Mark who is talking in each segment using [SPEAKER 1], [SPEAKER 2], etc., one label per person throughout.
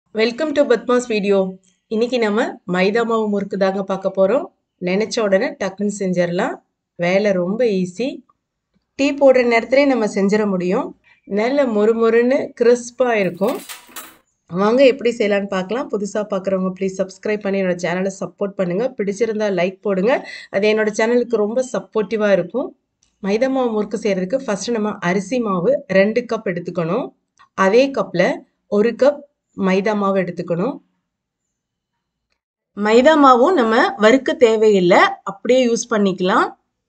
[SPEAKER 1] welcome to Padma's video இன்னைக்கு நம்ம மைதா மாவு முறுக்கு தாங்க பார்க்க போகிறோம் நினச்ச உடனே டக்குன்னு செஞ்சிடலாம் வேலை ரொம்ப ஈஸி டீ போடுற நேரத்துலேயே நம்ம செஞ்சிட முடியும் நல்ல மொறுமொறுன்னு கிறிஸ்பாக இருக்கும் வாங்க எப்படி செய்யலான்னு பார்க்கலாம் புதுசாக பார்க்குறவங்க ப்ளீஸ் சப்ஸ்கிரைப் பண்ணி என்னோட சேனலை சப்போர்ட் பண்ணுங்கள் பிடிச்சிருந்தா லைக் போடுங்க அது என்னோட சேனலுக்கு ரொம்ப சப்போர்ட்டிவாக இருக்கும் மைதா மாவு முறுக்கு செய்கிறதுக்கு ஃபஸ்ட்டு நம்ம அரிசி மாவு ரெண்டு கப் எடுத்துக்கணும் அதே கப்பில் ஒரு கப் மைதா மாவு எடுத்துக்கணும் மைதா மாவும் நம்ம வறுக்க தேவையில்லை அப்படியே யூஸ் பண்ணிக்கலாம்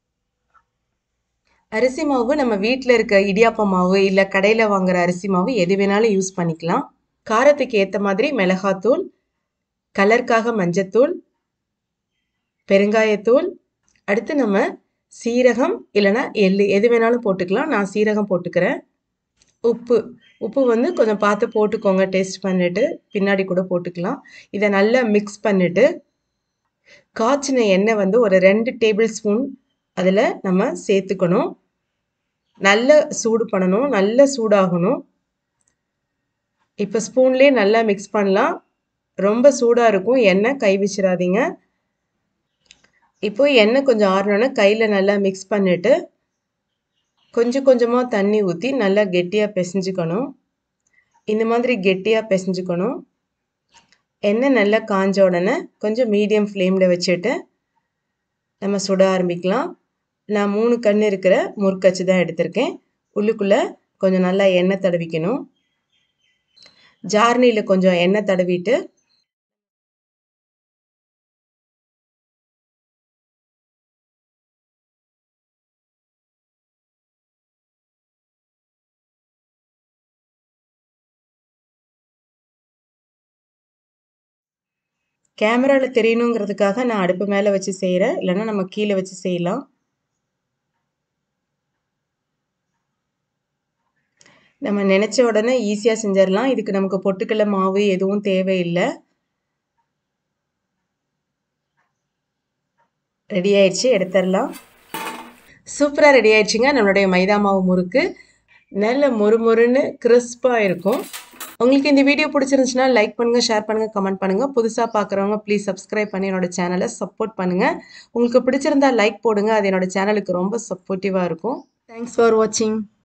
[SPEAKER 1] அரிசி மாவு நம்ம வீட்டில் இருக்க இடியாப்ப மாவு இல்லை கடையில் வாங்குற அரிசி மாவு எது வேணாலும் யூஸ் பண்ணிக்கலாம் காரத்துக்கு ஏற்ற மாதிரி மிளகாத்தூள் கலருக்காக மஞ்சத்தூள் பெருங்காயத்தூள் அடுத்து நம்ம சீரகம் இல்லைன்னா எள்ளு எது வேணாலும் போட்டுக்கலாம் நான் சீரகம் போட்டுக்கிறேன் உப்பு உப்பு வந்து கொஞ்சம் பார்த்து போட்டுக்கோங்க டேஸ்ட் பண்ணிவிட்டு பின்னாடி கூட போட்டுக்கலாம் இதை நல்லா மிக்ஸ் பண்ணிவிட்டு காய்ச்சின எண்ணெய் வந்து ஒரு ரெண்டு டேபிள் ஸ்பூன் அதில் நம்ம சேர்த்துக்கணும் நல்ல சூடு பண்ணணும் நல்ல சூடாகணும் இப்போ ஸ்பூன்லேயே நல்லா மிக்ஸ் பண்ணலாம் ரொம்ப சூடாக இருக்கும் எண்ணெய் கை வச்சிடாதீங்க இப்போ எண்ணெய் கொஞ்சம் ஆறணுன்னா கையில் நல்லா மிக்ஸ் பண்ணிவிட்டு கொஞ்சம் கொஞ்சமாக தண்ணி ஊற்றி நல்லா கெட்டியாக பிசைஞ்சுக்கணும் இந்த மாதிரி கெட்டியாக பிசைஞ்சுக்கணும் எண்ணெய் நல்லா காஞ்ச உடனே கொஞ்சம் மீடியம் ஃப்ளேமில் வச்சுட்டு நம்ம சுட ஆரம்பிக்கலாம் நான் மூணு கண் இருக்கிற முறுக்கச்சு தான் எடுத்திருக்கேன் உள்ளுக்குள்ளே கொஞ்சம் நல்லா எண்ணெய் தடவிக்கணும் ஜார்னியில் கொஞ்சம் எண்ணெய் தடவிட்டு கேமராவில் தெரியணுங்கிறதுக்காக நான் அடுப்பு மேலே வச்சு செய்கிறேன் இல்லைன்னா நம்ம கீழே வச்சு செய்யலாம் நம்ம நினச்ச உடனே ஈஸியாக செஞ்சிடலாம் இதுக்கு நமக்கு பொட்டுக்கடலை மாவு எதுவும் தேவையில்லை ரெடி ஆயிடுச்சு எடுத்துடலாம் சூப்பராக ரெடி ஆயிடுச்சுங்க நம்மளுடைய மைதா மாவு முறுக்கு நல்ல மொறுமொறுன்னு கிறிஸ்பாக இருக்கும் உங்களுக்கு இந்த வீடியோ பிடிச்சிருந்துச்சுன்னா லைக் பண்ணுங்கள் ஷேர் பண்ணுங்கள் கமெண்ட் பண்ணுங்கள் புதுசாக பார்க்குறவங்க ப்ளீஸ் சப்ஸ்கிரைப் பண்ணி என்னோட சேனலை சப்போர்ட் பண்ணுங்கள் உங்களுக்கு பிடிச்சிருந்தா லைக் போடுங்க அது என்னோட சேனலுக்கு ரொம்ப சப்போர்ட்டிவாக இருக்கும் தேங்க்ஸ் ஃபார் வாட்சிங்